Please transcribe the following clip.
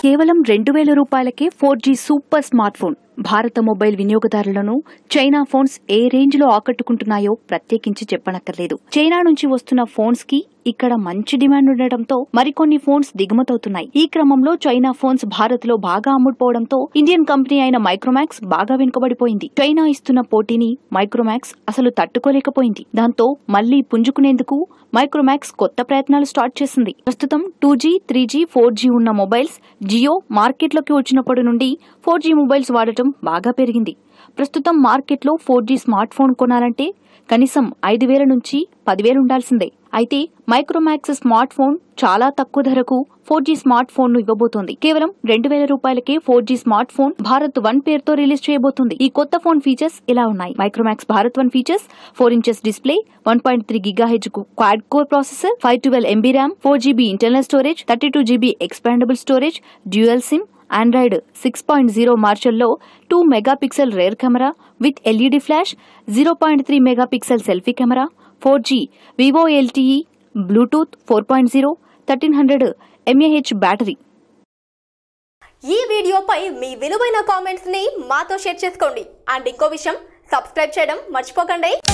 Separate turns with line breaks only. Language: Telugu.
కేవలం రెండు వేల రూపాయలకే four G super smartphone భారత మొబైల్ వినియోగదారులను చైనా ఫోన్స్ ఏ రేంజ్ లో ఆకట్టుకుంటున్నాయో ప్రత్యేకించి చెప్పనక్కర్లేదు చైనా నుంచి వస్తున్న ఫోన్స్ కి ఇక్కడ మంచి డిమాండ్ ఉండటంతో మరికొన్ని ఫోన్స్ దిగుమతవుతున్నాయి ఈ క్రమంలో చైనా ఫోన్స్ భారత్ లో బాగా అమ్ముడుపోవడంతో ఇండియన్ కంపెనీ అయిన మైక్రోమాక్స్ బాగా వెనుకబడిపోయింది చైనా ఇస్తున్న పోటీని మైక్రోమాక్స్ అసలు తట్టుకోలేకపోయింది దాంతో మళ్లీ పుంజుకునేందుకు మైక్రోమాక్స్ కొత్త ప్రయత్నాలు స్టార్ట్ చేసింది ప్రస్తుతం two G three G four G ఉన్న మొబైల్స్ జియో మార్కెట్లోకి వచ్చినప్పటి నుండి ఫోర్ జీ మొబైల్స్ వాడటం బాగా పెరిగింది ప్రస్తుతం మార్కెట్లో ఫోర్ జీ స్మార్ట్ ఫోన్ కొనాలంటే కనీసం ఐదు వేల నుంచి పదివేలు ఉండాల్సిందే అయితే మైక్రోమాక్స్ స్మార్ట్ ఫోన్ చాలా తక్కువ ధరకు ఫోర్ జీ స్మార్ట్ ఫోన్ ను ఇవ్వబోతోంది కేవలం రెండు వేల రూపాయలకే four G smart phone Bharat one పేరుతో రిలీజ్ చేయబోతోంది ఈ కొత్త ఫోన్ ఫీచర్స్ ఇలా ఉన్నాయి Micromax Bharat one features four inches display one point three giga H quad core processor five twelve MB RAM four GB internal storage thirty two GB expandable storage dual SIM Android six point zero మార్షల్లో two megapixel rear camera with LED flash zero point three megapixel selfie camera four G Vivo LTE Bluetooth four point zero thirteen hundred mAh battery
ఈ వీడియోపై మీ విలువైన కామెంట్స్ ని మాతో షేర్ చేసుకోండి అండ్ ఇంకో విషయం సబ్స్క్రైబ్ చేయడం మర్చిపోకండి